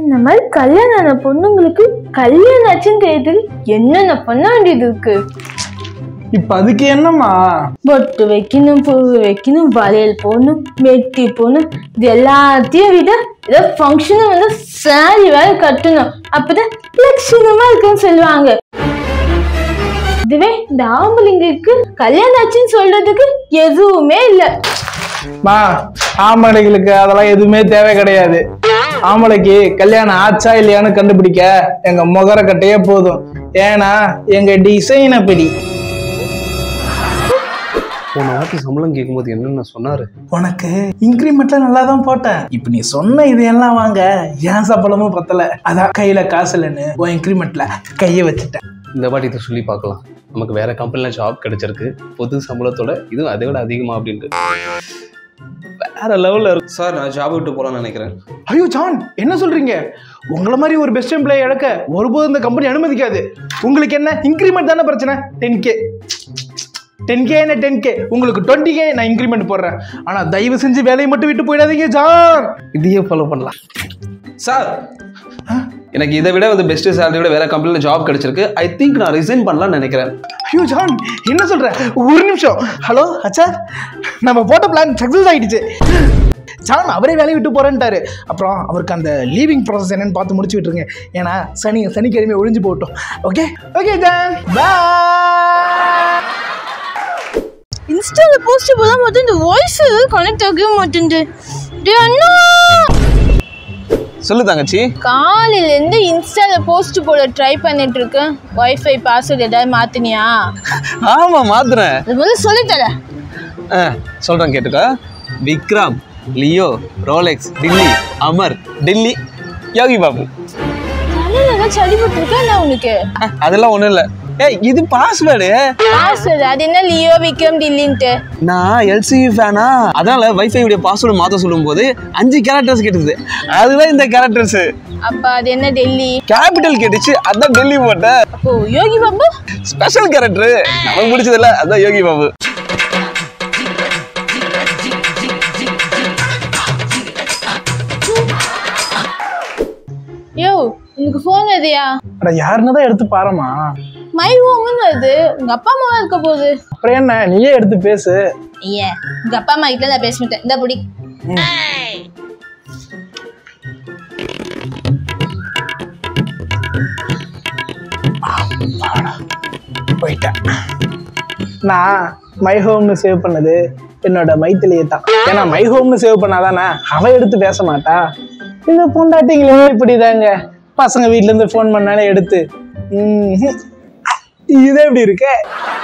இந்த மாதிரி கல்யாணம் ஆன பொண்ணுங்களுக்கு கல்யாணம் ஆச்சுன்னு தெரியுதுக்கு என்னென்ன பண்ண வேண்டியது இருக்கு இப்ப அதுக்கு என்னம்மா பொட்டு வைக்கணும் பூ வைக்கணும் வளையல் போடணும் மெட்டி போடணும் இது எல்லாத்தையும் விட ஏதோ ஃபங்க்ஷனும் வந்து சாரி வேற கட்டணும் அப்பதான் லட்சணமா இருக்குன்னு சொல்லுவாங்க இதுவே இந்த ஆம்பளைங்களுக்கு கல்யாணம் ஆச்சுன்னு சொல்றதுக்கு எதுவுமே இல்லை மா ஆம்பளைங்களுக்கு அதெல்லாம் எதுவுமே தேவை கிடையாது ஆம்பளைக்கு கல்யாணம் ஆச்சா இல்லையான்னு கண்டுபிடிக்க எங்க முகர கட்டையே போதும் ஏன்னா எங்க டிசைன் அப்படி போன வாட்டி சம்பளம் கேட்கும்போது என்னென்ன சொன்னாரு உனக்கு இன்க்ரிமெண்ட்ல நல்லா தான் போட்டேன் இப்ப நீ சொன்ன இதையெல்லாம் வாங்க ஏன் சம்பளமும் பத்தல அதான் கையில காசு இல்லைன்னு உன் இன்க்ரிமெண்ட்ல கைய வச்சுட்டேன் இந்த வாட்டி இதை சொல்லி பார்க்கலாம் நமக்கு வேற கம்பெனியில் ஜாப் கிடைச்சிருக்கு பொது சம்பளத்தோட இதுவும் அதை விட அதிகமா அப்படின்ட்டு வேற லெவல்ல இருக்கு சார் நான் ஜாப் விட்டு போலாம்னு நினைக்கிறேன் ஐயோ ஜான் என்ன சொல்றீங்க உங்களை மாதிரி ஒரு பெஸ்ட் எம்ப்ளாய் இழக்க ஒருபோதும் இந்த கம்பெனி அனுமதிக்காது உங்களுக்கு என்ன இன்க்ரிமெண்ட் தானே பிரச்சனை டென் கே டென் கே என்ன டென் கே உங்களுக்கு டுவெண்ட்டி கே நான் இன்க்ரிமெண்ட் போடுறேன் ஆனா தயவு செஞ்சு வேலையை மட்டும் விட்டு போயிடாதீங்க ஜான் இதையே ஃபாலோ பண்ணலாம் சார் எனக்கு இதை விட வந்து பெஸ்ட் சேலரியோட வேற கம்பெனியில் ஜாப் கிடைச்சிருக்கு ஐ திங்க் நான் ரிசைன் பண்ணலாம்னு நினைக்கிறேன் ஐயோ ஜான் என்ன சொல்ற ஒரு நிமிஷம் ஹலோ அச்சா நம்ம போட்ட பிளான் சக்ஸஸ் ஆயிடுச்சு ஜான் அவரே வேலையை விட்டு போறேன்ட்டாரு அப்புறம் அவருக்கு அந்த லீவிங் ப்ராசஸ் என்னன்னு பார்த்து முடிச்சு விட்டுருங்க ஏன்னா சனி சனிக்கிழமை ஒழிஞ்சு போகட்டும் ஓகே ஓகே ஜான் பாய் இன்ஸ்டால போஸ்ட் போதான் போது இந்த வாய்ஸ் கனெக்ட் ஆகவே மாட்டேங்குது டேய் அண்ணா சொல்லு தங்கச்சி காலையில இருந்து இன்ஸ்டால போஸ்ட் போட ட்ரை பண்ணிட்டு இருக்கேன் வைஃபை பாஸ்வேர்டு ஏதாவது மாத்தினியா ஆமா மாத்துறேன் அது முதல்ல சொல்லித்தர ஆ, சொல்றேன் கேட்டுக்கோ விக்ரம் லியோ ரோலெக்ஸ் டில்லி அமர் டில்லி யோகி பாபு தலையில சளி போட்டுருக்கா என்ன உனக்கு ஆ, அதெல்லாம் ஒண்ணும் இல்ல ஏய் இது பாஸ்வேர்டு பாஸ்வேர்டு அது என்ன லியோ விக்ரம் டில்லின்ட்டு நான் எல்சிஇ ஃபேனா அதனால வைஃபை உடைய பாஸ்வேர்டு மாத்த சொல்லும்போது அஞ்சு கேரக்டர்ஸ் கேட்டுது அதுதான் இந்த கேரக்டர்ஸ் அப்ப அது என்ன டெல்லி கேபிட்டல் கேட்டுச்சு அதான் டெல்லி போட்டேன் அப்போ யோகி பாபு ஸ்பெஷல் கேரக்டர் நமக்கு பிடிச்சதில்ல அதான் யோகி பாபு யோ உனக்கு ஃபோன் எதையா அட யாருன்னு தான் எடுத்து பாருமா மை ஹோம்னு அது உங்க அப்பா அம்மாவா இருக்க போகுது அப்புறம் என்ன நீயே எடுத்து பேசு ஏன் உங்க அப்பா அம்மா கிட்ட நான் பேச மாட்டேன் இந்த புடி போயிட்டேன் நான் மை ஹோம்னு சேவ் பண்ணது என்னோட மைத்திலியை தான் ஏன்னா மை ஹோம்னு சேவ் பண்ணாதானே அவ எடுத்து பேச மாட்டா இந்த பொண்டாட்டிங்களே இப்படிதாங்க பசங்க வீட்ல இருந்து ஃபோன் பண்ணாலே எடுத்து ம்ஹும். இது எப்படி இருக்கு